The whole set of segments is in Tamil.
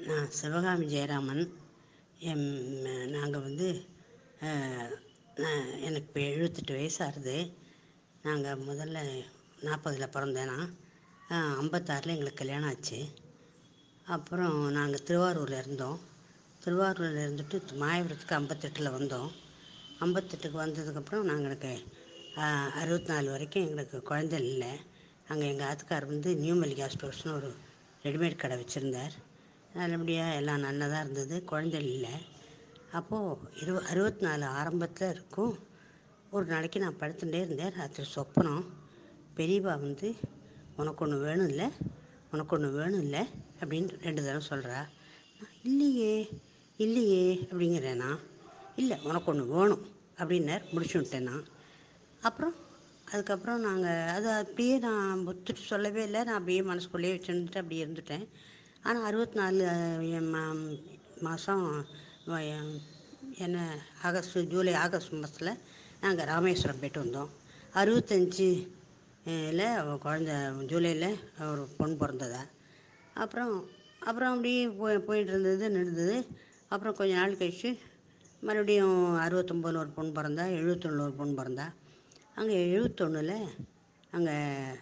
நான் சிவகாமி ஜெயராமன் என் நாங்கள் வந்து நான் எனக்கு இப்போ எழுபத்தெட்டு வயசாகுது நாங்கள் முதல்ல நாற்பதுல பிறந்தேன் நான் ஐம்பத்தாறில் எங்களுக்கு கல்யாணம் ஆச்சு அப்புறம் நாங்கள் திருவாரூரில் இருந்தோம் திருவாரூரில் இருந்துட்டு மாயவரத்துக்கு ஐம்பத்தெட்டில் வந்தோம் ஐம்பத்தெட்டுக்கு வந்ததுக்கப்புறம் நாங்கள் எனக்கு அறுபத்தி நாலு வரைக்கும் எங்களுக்கு குழந்த இல்லை அங்கே எங்கள் ஆத்துக்கார் வந்து நியூ மல்லிகா ஸ்டோர்ஸ்னு ஒரு ரெடிமேட் கடை வச்சுருந்தார் நல்லபடியாக எல்லாம் நல்லதாக இருந்தது குழந்த இல்லை அப்போது இரு அறுபத்தி நாலு ஆரம்பத்தில் இருக்கும் ஒரு நாளைக்கு நான் படுத்துட்டே இருந்தேன் ராத்திரி சொப்பனம் பெரியப்பா வந்து உனக்கு ஒன்று வேணும் இல்லை உனக்கு ஒன்று வேணும் இல்லை அப்படின்னு ரெண்டு தடவை சொல்கிறா இல்லையே இல்லையே அப்படிங்கிறேன் நான் இல்லை உனக்கு ஒன்று வேணும் அப்படின்னார் முடிச்சு விட்டேன் நான் அப்புறம் அதுக்கப்புறம் நாங்கள் அது அப்படியே நான் ஒத்துட்டு சொல்லவே இல்லை நான் அப்படியே மனசுக்குள்ளேயே வச்சுருந்துட்டு அப்படியே இருந்துட்டேன் ஆனால் அறுபத்தி நாலு மா மாதம் என்ன ஆகஸ்ட் ஜூலை ஆகஸ்ட் மாதத்தில் நாங்கள் ராமேஸ்வரம் போய்ட்டு வந்தோம் அறுபத்தஞ்சி ல குழந்த ஜூலையில் ஒரு பொண்ணு பிறந்ததா அப்புறம் அப்புறம் அப்படியே போய் போயிட்டு இருந்தது நின்றுது அப்புறம் கொஞ்ச நாள் கழிச்சு மறுபடியும் அறுபத்தொம்போதில் ஒரு பொண்ணு பிறந்தா எழுபத்தொன்னில் ஒரு பொண்ணு பிறந்தா அங்கே எழுபத்தொன்னில் அங்கே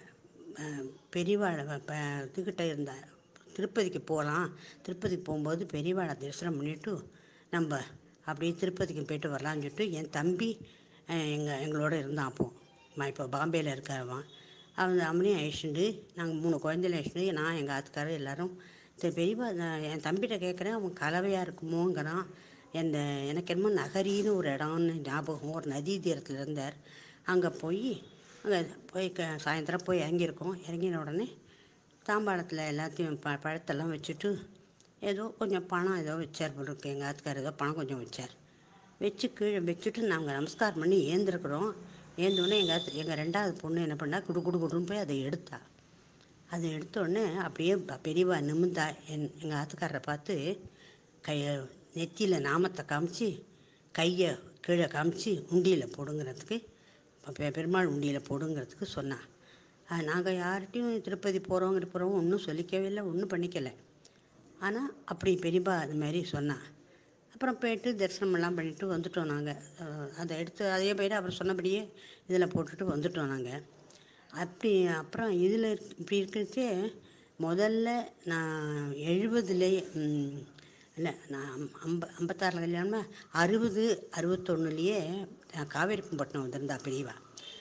பெரியவாழை இதுக்கிட்ட இருந்தா திருப்பதிக்கு போகலாம் திருப்பதிக்கு போகும்போது பெரியவாழை தரிசனம் பண்ணிவிட்டு நம்ம அப்படியே திருப்பதிக்கு போய்ட்டு வரலான்னு சொல்லிட்டு என் தம்பி எங்கள் எங்களோட இருந்தான் அப்போது நான் இப்போ பாம்பேயில் இருக்கிறவன் அவன் அவனையும் அழிச்சுட்டு நாங்கள் மூணு குழந்தையில அழிச்சுட்டு நான் எங்கள் ஆத்துக்காரர் எல்லோரும் சரி பெரியப்பா என் தம்பிகிட்ட கேட்குறேன் அவன் கலவையாக இருக்குமோங்கிறான் இந்த எனக்கு என்னமோ நகரின்னு ஒரு இடம்னு ஞாபகம் ஒரு நதி தீரத்தில் இருந்தார் அங்கே போய் அங்கே போய் க சாயந்தரம் போய் இறங்கியிருக்கோம் இறங்கின உடனே தாம்பாளத்தில் எல்லாத்தையும் ப பழத்தெல்லாம் வச்சுட்டு ஏதோ கொஞ்சம் பணம் ஏதோ வச்சார் போல இருக்கு எங்கள் ஆத்துக்கார் ஏதோ பணம் கொஞ்சம் வச்சார் வச்சு கீழே வச்சுட்டு நாங்கள் நமஸ்காரம் பண்ணி ஏந்திருக்கிறோம் ஏந்தோடனே எங்கள் எங்கள் ரெண்டாவது பொண்ணு என்ன பண்ணா குடு குடு குடுன்னு போய் அதை எடுத்தா அதை எடுத்தோடனே அப்படியே பெரியவா நிமிந்தா என் எங்கள் ஆத்துக்காரரை பார்த்து கையை நெத்தியில் நாமத்தை காமிச்சு கையை கீழே காமிச்சு உண்டியில் போடுங்கிறதுக்கு பெருமாள் உண்டியில் போடுங்கிறதுக்கு சொன்னான் நாங்கள் யார்கிட்டையும் திருப்பதி போகிறோங்கிற போகிறோம் ஒன்றும் சொல்லிக்கவே இல்லை ஒன்றும் பண்ணிக்கலை ஆனால் அப்படி பெரியப்பா அது மாதிரி சொன்னான் அப்புறம் போயிட்டு தரிசனமெல்லாம் பண்ணிவிட்டு வந்துட்டோம் நாங்கள் அதை எடுத்து அதே போயிட்டு அப்புறம் சொன்னபடியே இதில் போட்டுட்டு வந்துட்டோம் நாங்கள் அப்படி அப்புறம் இதில் இப்படி இருக்கிறச்சே முதல்ல நான் எழுபதுலேயே இல்லை நான் ஐம்ப ஐம்பத்தாறில் கல்யாணம்னா அறுபது அறுபத்தொன்னுலேயே நான் காவேரிப்பட்டினம் வந்திருந்தா பெரியவா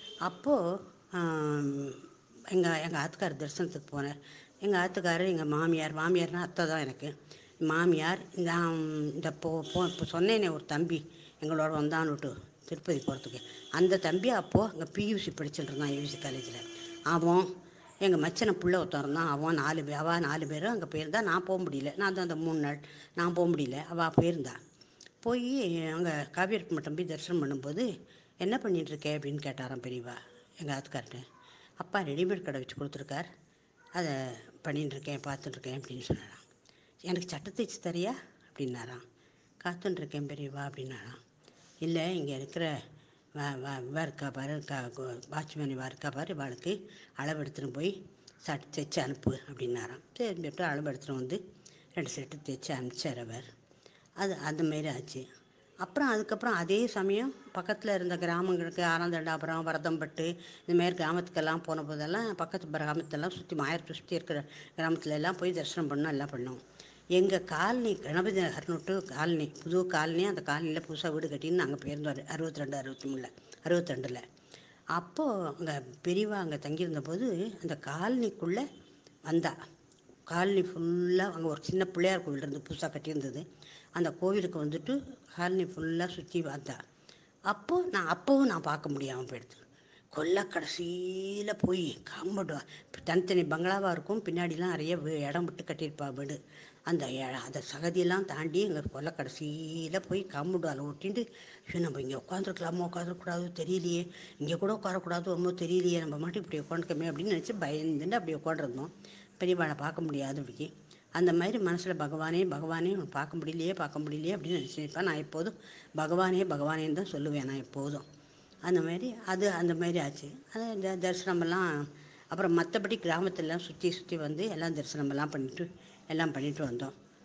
அப்போது எங்கள் எங்கள் ஆத்துக்கார் தரிசனத்துக்கு போனேன் எங்கள் ஆத்துக்காரர் எங்கள் மாமியார் மாமியார்னால் அத்தை தான் எனக்கு மாமியார் இந்த இந்த போ போ இப்போ சொன்னேனே ஒரு தம்பி எங்களோட வந்தான்னுட்டு திருப்பதி போகிறதுக்கு அந்த தம்பி அப்போது அங்கே பியூசி படிச்சுட்டு இருந்தான் யூசி காலேஜில் அவன் எங்கள் மச்சனை புள்ள ஒருத்தன் இருந்தான் அவன் நாலு பேர் அவள் நாலு பேரும் அங்கே போயிருந்தா நான் போக முடியல நான் தான் அந்த மூணு நாள் நான் போக முடியல அவள் போயிருந்தா போய் அங்கே காவேரி மட்டம் போய் தரிசனம் பண்ணும்போது என்ன பண்ணிகிட்ருக்கே அப்படின்னு கேட்டாராம் பெரியவா எங்கள் ஆத்துக்கார்ட்ட அப்பா ரெடிமேட் கடை வச்சு கொடுத்துருக்கார் அதை பண்ணிட்டுருக்கேன் பார்த்துட்ருக்கேன் அப்படின்னு சொன்னாராம் எனக்கு சட்டை தைச்சு தரியா அப்படின்னாராம் காத்துட்ருக்கேன் பெரியவா அப்படின்னாராம் இல்லை இங்கே இருக்கிற வா வா இவா இருக்கா பாரு கா வாட்ச்மேன் இவா இருக்கா பாரு இவாளுக்கு அளவு எடுத்துகிட்டு போய் சட்டை தைச்சு அனுப்பு அப்படின்னாராம் சரி சொல்லிட்டு அளவு எடுத்துகிட்டு வந்து ரெண்டு செட்டு தைச்சு அனுப்பிச்சார் அவர் அது அந்த மாரி ஆச்சு அப்புறம் அதுக்கப்புறம் அதே சமயம் பக்கத்தில் இருந்த கிராமங்களுக்கு ஆனந்தண்டாபுரம் வரதம்பட்டு இந்தமாரி கிராமத்துக்கெல்லாம் போன போதெல்லாம் பக்கத்து கிராமத்தெல்லாம் சுற்றி மாயத்தை சுற்றி இருக்கிற கிராமத்துல எல்லாம் போய் தரிசனம் பண்ணோம் எல்லாம் பண்ணோம் எங்கள் காலனி கணபதி நகர்னுட்டு காலனி புது காலனி அந்த காலனியில் புதுசாக வீடு கட்டின்னு நாங்கள் போயிருந்தோம் அறுபத்தி ரெண்டு அறுபத்தி மூணில் அறுபத்தி ரெண்டில் அப்போது அங்கே பெரியவா அங்கே தங்கியிருந்த போது அந்த காலனிக்குள்ளே வந்தா காலனி ஃபுல்லாக அங்கே ஒரு சின்ன பிள்ளையார் கோவில் இருந்து புதுசாக கட்டியிருந்தது அந்த கோவிலுக்கு வந்துட்டு காலனி ஃபுல்லாக சுற்றி வந்தா அப்போது நான் அப்போவும் நான் பார்க்க முடியாமல் போயிடுது கொல்ல கடைசியில் போய் காம்பவுண்டு தனித்தனி பங்களாவாக இருக்கும் பின்னாடிலாம் நிறைய வீ- இடம் விட்டு கட்டியிருப்பா வீடு அந்த எ- அந்த சகதியெல்லாம் தாண்டி எங்கள் கொல்ல கடைசியில் போய் காம்பவுண்டு அதில் ஒட்டிட்டு ஐயோ நம்ம இங்கே உட்காந்துருக்கலாமா உட்காந்துருக்கூடாது தெரியலையே இங்கே கூட உட்காரக்கூடாது ரொம்ப தெரியலையே நம்ம மட்டும் இப்படி உட்காந்துக்கமே அப்படின்னு நினச்சி பயந்துட்டு அப்படி உட்காந்துருந்தோம் பெரியவாளை பார்க்க முடியாது இப்படி அந்த மாதிரி மனசில் பகவானே பகவானே உன்னை பார்க்க முடியலையே பார்க்க முடியலையே அப்படின்னு நினச்சிருப்பேன் நான் எப்போதும் பகவானே பகவானேன்னு தான் சொல்லுவேன் நான் எப்போதும் அந்த மாதிரி அது அந்த மாதிரி ஆச்சு அது இந்த தரிசனமெல்லாம் அப்புறம் மற்றபடி கிராமத்திலலாம் சுற்றி சுற்றி வந்து எல்லாம் தரிசனமெல்லாம் பண்ணிட்டு எல்லாம் பண்ணிட்டு வந்தோம்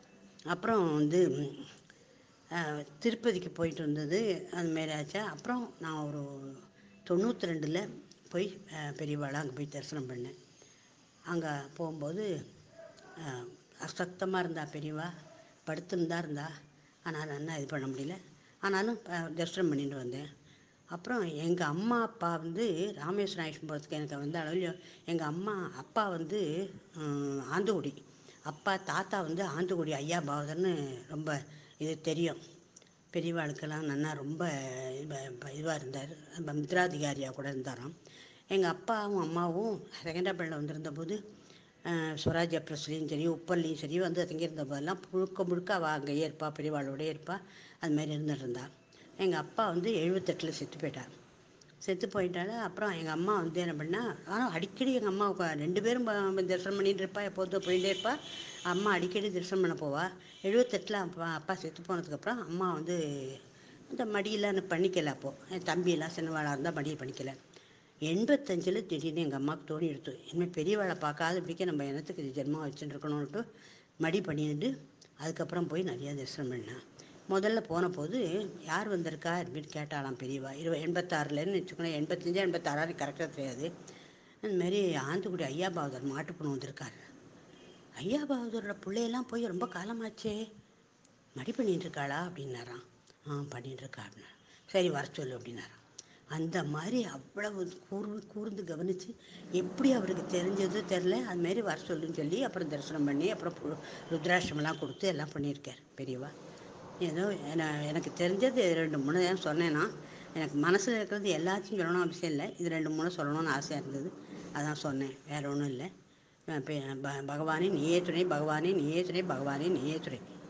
அப்புறம் வந்து திருப்பதிக்கு போயிட்டு வந்தது அதுமாரி ஆச்சா அப்புறம் நான் ஒரு தொண்ணூற்றி ரெண்டில் போய் பெரியவாளை அங்கே போய் தரிசனம் பண்ணேன் அங்கே போகும்போது அசக்தமாக இருந்தா பெரியவா படுத்துன்னு தான் இருந்தா ஆனால் நல்லா இது பண்ண முடியல ஆனாலும் தரிசனம் பண்ணிட்டு வந்தேன் அப்புறம் எங்கள் அம்மா அப்பா வந்து ராமேஸ்வரம் ஆயிஷன் போகிறதுக்கு எனக்கு வந்து அளவுலையும் எங்கள் அம்மா அப்பா வந்து ஆந்துகுடி அப்பா தாத்தா வந்து ஆந்துகுடி ஐயா பாவதர்னு ரொம்ப இது தெரியும் பெரியவாளுக்கெல்லாம் நன்னா ரொம்ப இதுவாக இருந்தார் மித்ராதிகாரியாக கூட இருந்தாராம் எங்கள் அப்பாவும் அம்மாவும் செகண்டாப்பள்ளியில் வந்திருந்த போது ஸ்வராஜ் ப்ரெஸ்லையும் சரி உப்பல்லையும் சரி வந்து தங்கியிருந்த போதெல்லாம் முழுக்க முழுக்க அவள் அங்கேயே இருப்பாள் பெரியவாளோடய இருப்பாள் அது மாதிரி இருந்துட்டு இருந்தா எங்கள் அப்பா வந்து எழுபத்தெட்டில் செத்து போயிட்டார் செத்து போயிட்டால அப்புறம் எங்கள் அம்மா வந்து என்ன பண்ணா ஆனால் அடிக்கடி எங்கள் அம்மா ரெண்டு பேரும் தரிசனம் பண்ணிட்டு இருப்பா எப்போதும் போயிட்டே இருப்பா அம்மா அடிக்கடி தரிசனம் பண்ண போவா எழுபத்தெட்டில் அப்பா அப்பா செத்து போனதுக்கப்புறம் அம்மா வந்து இந்த மடியெல்லாம் பண்ணிக்கல அப்போது என் தம்பியெல்லாம் சின்னவாளாக இருந்தால் மடியை பண்ணிக்கல எண்பத்தஞ்சில் திடீர்னு எங்கள் அம்மாவுக்கு தோணி எடுத்து இனிமேல் பெரியவாளை பார்க்காத பிடிக்க நம்ம இனத்துக்கு ஜென்மம் வச்சுட்டு இருக்கணும்ட்டு மடி பண்ணிட்டு அதுக்கப்புறம் போய் நிறையா தரிசனம் பண்ணேன் முதல்ல போன போது யார் வந்திருக்கா அப்படின்னு கேட்டாலாம் பெரியவா இருபது எண்பத்தாறுலன்னு வச்சுக்கோங்களேன் எண்பத்தஞ்சா எண்பத்தாறாரு கரெக்டாக தெரியாது அதுமாரி ஆந்துக்குடி ஐயா பகதூர் மாட்டுப்பணம் வந்திருக்காரு ஐயா பகதூரோட பிள்ளையெல்லாம் போய் ரொம்ப காலமாச்சே மடி பண்ணிட்டு இருக்காளா அப்படின்னாராம் ஆ பண்ணிட்டு இருக்கா அப்படின்னா சரி வர சொல்லு அப்படின்னாராம் அந்த மாதிரி அவ்வளவு கூர்ந்து கூர்ந்து கவனித்து எப்படி அவருக்கு தெரிஞ்சதோ தெரில அதுமாரி வர சொல்லுன்னு சொல்லி அப்புறம் தரிசனம் பண்ணி அப்புறம் ருத்ராட்சமெல்லாம் கொடுத்து எல்லாம் பண்ணியிருக்கார் பெரியவா ஏதோ எனக்கு தெரிஞ்சது ரெண்டு மூணு தான் சொன்னேன்னா எனக்கு மனசில் இருக்கிறது எல்லாத்தையும் சொல்லணும் அவசியம் இல்லை இது ரெண்டு மூணு சொல்லணும்னு ஆசையாக இருந்தது அதான் சொன்னேன் வேறு ஒன்றும் இல்லை பகவானே நீயே துணை பகவானே நீயே துணை பகவானே நீயே துணை